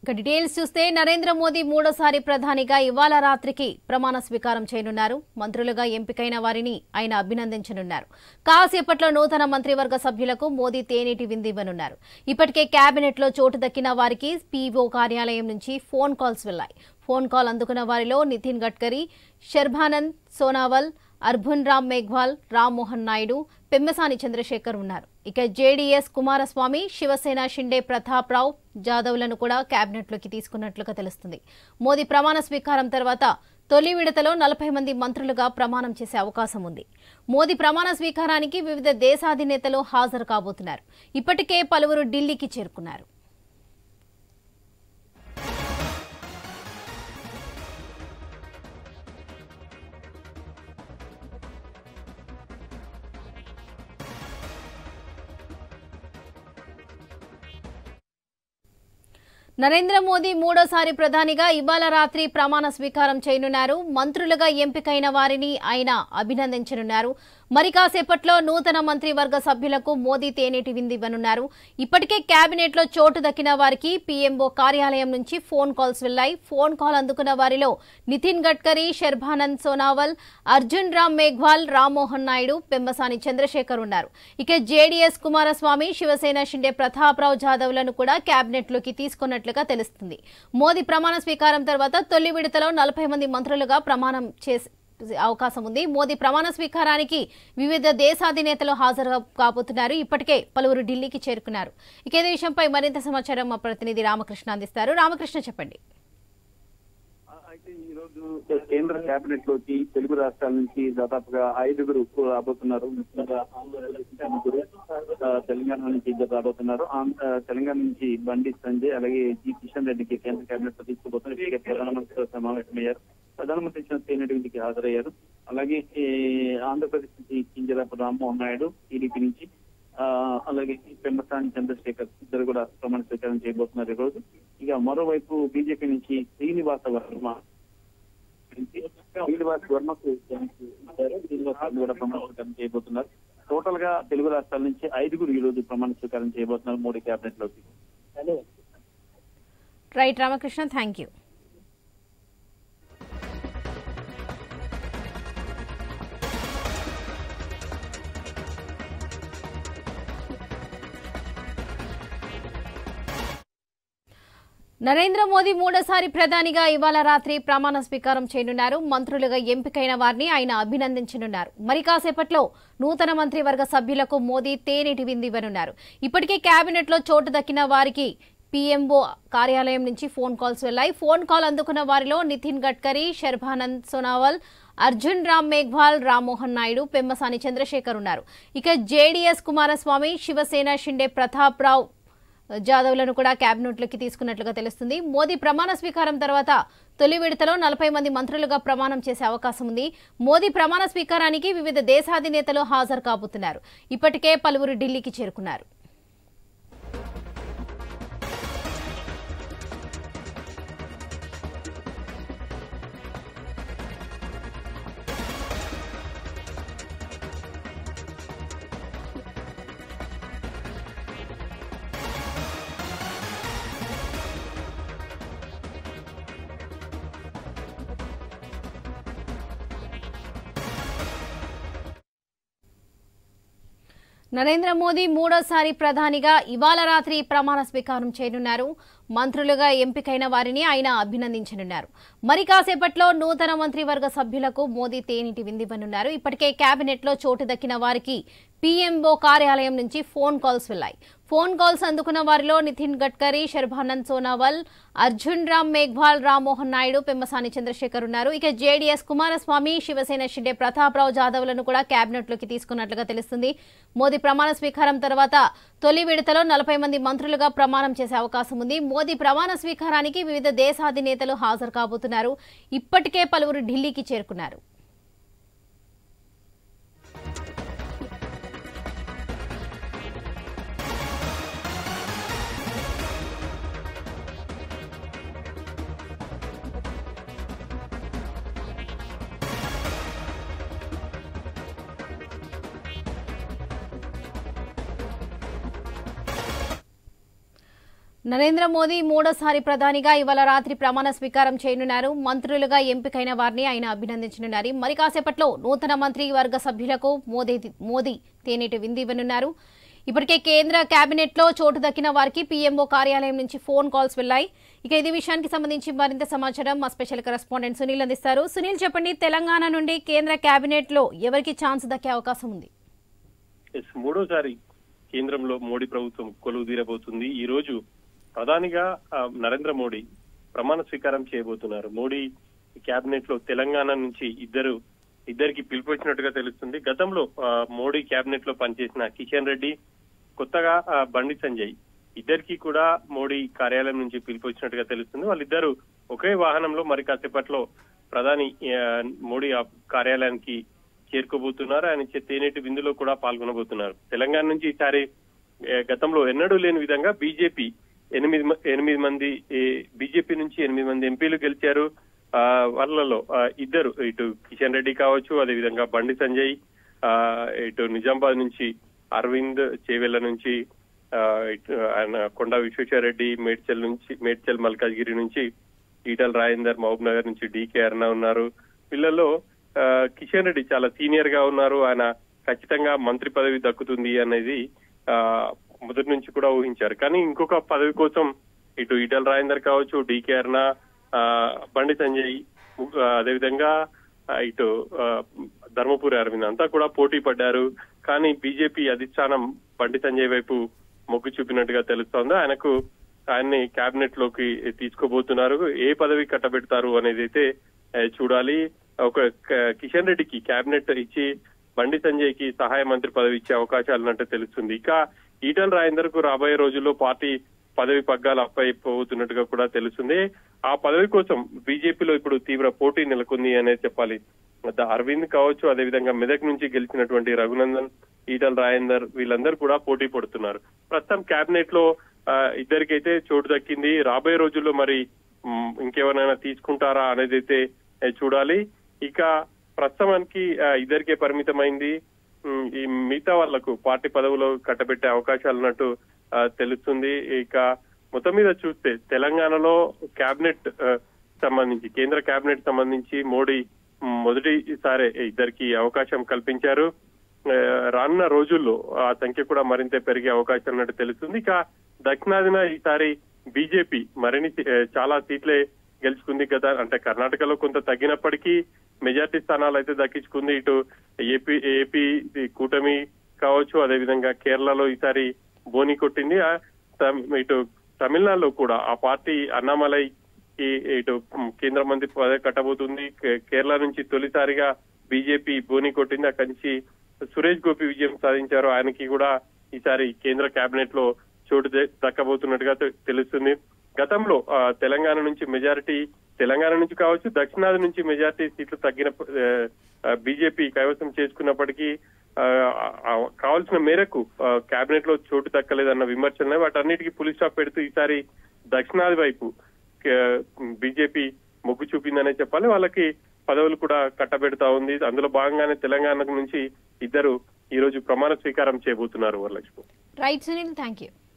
ఇక డీటెయిల్స్ చూస్తే నరేంద్ర మోదీ మూడోసారి ప్రధానిగా ఇవాళ రాత్రికి ప్రమాణ స్వీకారం చేయనున్నారు మంత్రులుగా ఎంపికైన వారిని ఆయన అభినందించనున్నారు కాసేపట్లో నూతన మంత్రివర్గ సభ్యులకు మోదీ తేనీటి విందివ్వనున్నారు ఇప్పటికే కేబినెట్ లో చోటు దక్కిన వారికి పీఓ కార్యాలయం నుంచి ఫోన్ కాల్స్ వెళ్లాయి ఫోన్ కాల్ అందుకున్న వారిలో నితిన్ గడ్కరీ శర్భానంద్ సోనావల్ అర్భున్ రామ్ మేఘ్వాల్ రామ్మోహన్ నాయుడు పెమ్మసాని చంద్రశేఖర్ ఉన్నారు ఇక జేడీఎస్ కుమారస్వామి శివసేన షిండే ప్రతాప్ రావు జాదవ్లను కూడా కేబినెట్లోకి తీసుకున్నట్లుగా తెలుస్తుంది మోదీ ప్రమాణ స్వీకారం తర్వాత తొలి విడతలో నలభై మంది మంత్రులుగా ప్రమాణం చేసే అవకాశం ఉంది మోదీ ప్రమాణ స్వీకారానికి వివిధ దేశాధినేతలు హాజరు కాబోతున్నారు ఇప్పటికే పలువురు ఢిల్లీకి చేరుకున్నారు నరేంద్ర మోదీ మూడోసారి ప్రధానిగా ఇవాళ రాత్రి ప్రమాణ స్వీకారం చేయనున్నారు మంత్రులుగా ఎంపికైన వారిని ఆయన అభినందించనున్నారు మరి కాసేపట్లో నూతన మంత్రివర్గ సభ్యులకు మోదీ తేనేటి విందివ్వనున్నారు ఇప్పటికే కేబినెట్ లో చోటు దక్కిన వారికి పీఎంఓ కార్యాలయం నుంచి ఫోన్ కాల్స్ వెళ్లాయి ఫోన్ కాల్ అందుకున్న వారిలో నితిన్ గడ్కరీ శర్భానంద్ సోనావల్ అర్జున్ రామ్ మేఘ్వాల్ రామ్మోహన్ నాయుడు పెమ్మసాని చంద్రశేఖర్ ఉన్నారు ఇక జేడీఎస్ కుమారస్వామి శివసేన షిండే ప్రతాప్రావు జాదవ్లను కూడా కేబినెట్ లోకి తీసుకున్నట్లుగా తెలుస్తుంది మోదీ ప్రమాణ స్వీకారం తర్వాత తొలి విడతలో నలభై మంది మంత్రులుగా ప్రమాణం చేసి అవకాశం ఉంది మోదీ ప్రమాణ స్వీకారానికి వివిధ దేశాధినేతలు హాజరు కాబోతున్నారు ఇప్పటికే పలువురు ఢిల్లీకి చేరుకున్నారు ఇక ఇదే విషయంపై మరింత సమాచారం మా ప్రతినిధి రామకృష్ణ అందిస్తారు రామకృష్ణ చెప్పండి అయితే ఈ రోజు కేంద్ర కేబినెట్ లోకి తెలుగు రాష్ట్రాల నుంచి దాదాపుగా ఐదుగురు రాబోతున్నారు ముఖ్యంగా ఆంధ్రప్రదేశ్ నుంచి ముగ్గురు ఆ, తెలంగాణ నుంచి ఇద్దరు రాబోతున్నారు ఆంధ్ర- ఆ, తెలంగాణ నుంచి బండి సంజయ్ అలాగే జి కిషన్ రెడ్డికి కేంద్ర కేబినెట్ లో తీసుకుపోతున్నారు ఇప్పటికే ప్రధానమంత్రితో సమావేశమయ్యారు ప్రధానమంత్రి ఇచ్చిన తేనెటి విధికి హాజరయ్యారు అలాగే ఈ ఆంధ్రప్రదేశ్ నుంచి కింజరాపు రామ్మోహన్ నాయుడు టీడీపీ నుంచి ఆ, అలాగే పెమ్మసాని చంద్రశేఖర్ ఇద్దరు కూడా ప్రమాణ స్వీకారం చేయబోతున్నారు ఈ రోజు ఇక మరోవైపు బీజేపీ నుంచి శ్రీనివాస వర్మ నుంచి శ్రీనివాస్ వర్మకు ఇచ్చారు. శ్రీనివాస్ వర్మ కూడా ప్రమాణ స్వీకారం చేయబోతున్నారు టోటల్ గా తెలుగు రాష్ట్రాల నుంచి ఐదుగురు ఈ రోజు ప్రమాణ స్వీకారం చేయబోతున్నారు మోడీ కేబినెట్ లోకి right Ramakrishna thank you Narendra Modi మూడోసారి ప్రధానిగా ఇవాళ రాత్రి ప్రమాణ స్వీకారం చేయనున్నారు మంత్రులుగా ఎంపికైన వారిని ఆయన అభినందించనున్నారు మరి కాసేపట్లో నూతన మంత్రివర్గ సభ్యులకు మోదీ తేనెటి విందివ్వనున్నారు ఇప్పటికే కేబినెట్ లో చోటు దక్కిన వారికి పీఎంఓ కార్యాలయం నుంచి ఫోన్ కాల్స్ వెళ్లాయి ఫోన్ కాల్ అందుకున్న వారిలో నితిన్ గడ్కరీ శర్భానంద్ సోనావల్ అర్జున్ రామ్ మేఘ్వాల్ రామ్మోహన్ నాయుడు పెమ్మసాని చంద్రశేఖర్ ఉన్నారు ఇక జేడీఎస్ కుమారస్వామి శివసేన షిండే ప్రతాప్ రావు జాదవ్లను కూడా కేబినెట్లోకి తీసుకున్నట్లుగా తెలుస్తుంది మోదీ ప్రమాణ స్వీకారం తర్వాత తొలి విడతలో నలభై మంది మంత్రులుగా ప్రమాణం చేసే అవకాశం ఉంది మోదీ ప్రమాణ స్వీకారానికి వివిధ దేశాధినేతలు హాజరు కాబోతున్నారు ఇప్పటికే పలువురు ఢిల్లీకి చేరుకున్నారు నరేంద్ర మోదీ మూడోసారి ప్రధానిగా ఇవాళ రాత్రి ప్రమాణ స్వీకారం చేయనున్నారు మంత్రులుగా ఎంపికైన వారిని ఆయన అభినందించనున్నారు మరి కాసేపట్లో నూతన మంత్రివర్గ సభ్యులకు మోదీ తేనిటి విందివ్వనున్నారు ఇప్పటికే కేబినెట్ లో చోటు దక్కిన వారికి పీఎంఓ కార్యాలయం నుంచి ఫోన్ కాల్స్ వెళ్లాయి ఫోన్ కాల్స్ అందుకున్న వారిలో నితిన్ గడ్కరీ శర్భానంద్ సోనావల్ అర్జున్ రామ్ మేఘ్వాల్ రామ్మోహన్ నాయుడు పెమ్మసాని చంద్రశేఖర్ ఉన్నారు ఇక జేడీఎస్ కుమారస్వామి శివసేన షిండే ప్రతాప్రావు జాదవ్లను కూడా కేబినెట్ లోకి తీసుకున్నట్లుగా తెలుస్తుంది మోదీ ప్రమాణ స్వీకారం తర్వాత తొలి విడతలో నలభై మంది మంత్రులుగా ప్రమాణం చేసే అవకాశం ఉంది మోదీ ప్రమాణ స్వీకారానికి వివిధ దేశాధినేతలు హాజరు కాబోతున్నారు ఇప్పటికే పలువురు ఢిల్లీకి చేరుకున్నారు నరేంద్ర మోదీ మూడోసారి ప్రధానిగా ఇవాళ రాత్రి ప్రమాణ స్వీకారం చేయనున్నారు మంత్రులుగా ఎంపికైన వారిని ఆయన అభినందించనున్నారు మరి కాసేపట్లో నూతన మంత్రి వర్గ సభ్యులకు మోదీ మోదీ తేనెటి విందు ఇవ్వనున్నారు ఇప్పటికే కేంద్ర కేబినెట్ లో చోటు దక్కిన వారికి పీఎంఓ కార్యాలయం నుంచి ఫోన్ కాల్స్ వెళ్లాయి ఇక ఇది విషయానికి సంబంధించి మరింత సమాచారం మా స్పెషల్ కరెస్పాండెంట్ సునీల్ అందిస్తారు సునీల్ చెప్పండి తెలంగాణ నుండి కేంద్ర కేబినెట్ లో ఎవరికి ఛాన్స్ దక్కే అవకాశం ఉంది ఎస్ మూడోసారి కేంద్రంలో మోడీ ప్రభుత్వం కొలువు తీరబోతుంది ఈ రోజు ప్రధానిగా ఆ, నరేంద్ర మోడీ ప్రమాణ స్వీకారం చేయబోతున్నారు మోడీ కేబినెట్ లో తెలంగాణ నుంచి ఇద్దరు ఇద్దరికి పిలుపు వచ్చినట్టుగా తెలుస్తుంది గతంలో ఆ, మోడీ కేబినెట్ లో పనిచేసిన కిషన్ రెడ్డి కొత్తగా ఆ, బండి సంజయ్ ఇద్దరికి కూడా మోడీ కార్యాలయం నుంచి పిలుపు వచ్చినట్టుగా తెలుస్తుంది వాళ్ళిద్దరూ ఒకే వాహనంలో మరి కాసేపట్లో ప్రధాని ఆ, మోడీ ఆ కార్యాలయానికి చేరుకోబోతున్నారు ఆయన ఇచ్చే తేనెటి విందులో కూడా పాల్గొనబోతున్నారు తెలంగాణ నుంచి ఈసారి ఏ, గతంలో ఎన్నడూ లేని విధంగా బీజేపీ ఎనిమిది మ- ఎనిమిది మంది బీజేపీ నుంచి ఎనిమిది మంది ఎంపీలు గెలిచారు ఆ, వాళ్ళలో ఆ, ఇద్దరు ఇటు కిషన్ రెడ్డి కావచ్చు అదేవిధంగా బండి సంజయ్ ఆ, ఇటు నిజామాబాద్ నుంచి అరవింద్ చేవెళ్ల నుంచి ఆ, ఇటు ఆయన కొండా విశ్వేశ్వర రెడ్డి మేడ్చల్ నుంచి మేడ్చల్ మల్కాజ్గిరి నుంచి ఈటల రాజేందర్ మహబూబ్ నగర్ నుంచి డీకే అరుణ ఉన్నారు వీళ్ళలో ఆ, కిషన్ రెడ్డి చాలా సీనియర్ గా ఉన్నారు ఆయన ఖచ్చితంగా మంత్రి పదవి దక్కుతుంది అనేది ఆ, మొదటి నుంచి కూడా ఊహించారు కానీ ఇంకొక పదవి కోసం ఇటు ఈటల రాజేందర్ కావచ్చు డీకే అరుణ ఆ, బండి సంజయ్ ము- ఆ, అదేవిధంగా ఆ, ఇటు ఆ, ధర్మపురి అరవింద్ అంతా కూడా పోటీ పడ్డారు కానీ బీజేపీ అధిష్టానం బండి సంజయ్ వైపు మొగ్గు చూపినట్టుగా తెలుస్తోంది ఆయనకు ఆయన్ని కేబినెట్ లోకి తీసుకోబోతున్నారు ఏ పదవి కట్టబెడతారు అనేది అయితే ఆ, చూడాలి ఒక క- కిషన్ రెడ్డికి కేబినెట్ ఇచ్చి బండి సంజయ్ కి సహాయ మంత్రి పదవి ఇచ్చే అవకాశాలు ఉన్నట్టు తెలుస్తుంది ఇక ఈటల రాజేందర్ కు రాబోయే రోజుల్లో పార్టీ పదవి పగ్గాలు అప్పైపోతున్నట్టుగా కూడా తెలుస్తుంది ఆ పదవి కోసం బీజేపీలో ఇప్పుడు తీవ్ర పోటీ నెలకొంది అనేది చెప్పాలి ద- అరవింద్ కావచ్చు అదేవిధంగా మెదక్ నుంచి గెలిచినటువంటి రఘునందన్ ఈటల రాజేందర్ వీళ్ళందరూ కూడా పోటీ పడుతున్నారు ప్రస్తుతం కేబినెట్ లో ఆ, ఇద్దరికైతే చోటు దక్కింది రాబోయే రోజుల్లో మరి మ్, ఇంకెవరైనా తీసుకుంటారా అనేది అయితే ఏ, చూడాలి ఇక ప్రస్తుతానికి ఆ, ఇద్దరికే పరిమితమైంది మ్, ఈ మిగతా వాళ్లకు పార్టీ పదవులో కట్టబెట్టే అవకాశాలు ఉన్నట్టు ఆ, తెలుస్తుంది ఇక మొత్తం మీద చూస్తే తెలంగాణలో కేబినెట్ ఆ, సంబంధించి కేంద్ర కేబినెట్ సంబంధించి మోడీ మ్, మొదటిసారి ఇద్దరికి అవకాశం కల్పించారు ఆ, రానున్న రోజుల్లో ఆ సంఖ్య కూడా మరింత పెరిగే అవకాశం ఉన్నట్టు తెలుస్తుంది ఇక దక్షిణాదిన ఈసారి బీజేపీ మరిన్ని సీ- ఆ, చాలా సీట్లే గెలుచుకుంది గత అంటే కర్ణాటకలో కొంత తగ్గినప్పటికీ మెజార్టీ స్థానాలు అయితే దక్కించుకుంది ఇటు ఏపీ ఏపీ ఈ కూటమి కావచ్చు అదేవిధంగా కేరళలో ఈసారి బోని కొట్టింది ఆ తమ్- ఇటు తమిళనాడులో కూడా ఆ పార్టీ అన్నామలై ఈ ఇటు కేంద్ర మంత్రి పదవి కట్టబోతుంది కే- కేరళ నుంచి తొలిసారిగా బీజేపీ బోని కొట్టింది అక్కడి నుంచి సురేష్ గోపి విజయం సాధించారు ఆయనకి కూడా ఈసారి కేంద్ర కేబినెట్ లో చోటు ద- దక్కబోతున్నట్టుగా తె- తెలుస్తుంది గతంలో ఆ, తెలంగాణ నుంచి మెజారిటీ తెలంగాణ నుంచి కావచ్చు దక్షిణాది నుంచి మెజారిటీ సీట్లు తగ్గిన బీజేపీ కైవసం చేసుకున్నప్పటికీ ఆ, ఆ, కావాల్సిన మేరకు కేబినెట్ లో చోటు దక్కలేదన్న విమర్శలు వాటన్నిటికీ పులి స్టాప్ పెడుతూ ఈసారి దక్షిణాది వైపు బీజేపీ మొగ్గు చూపిందనే చెప్పాలి వాళ్ళకి పదవులు కూడా కట్టబెడతా ఉంది అందులో భాగంగానే తెలంగాణ నుంచి ఇద్దరు ఈ రోజు ప్రమాణ స్వీకారం చేయబోతున్నారు Varalakshmi right Sunil thank you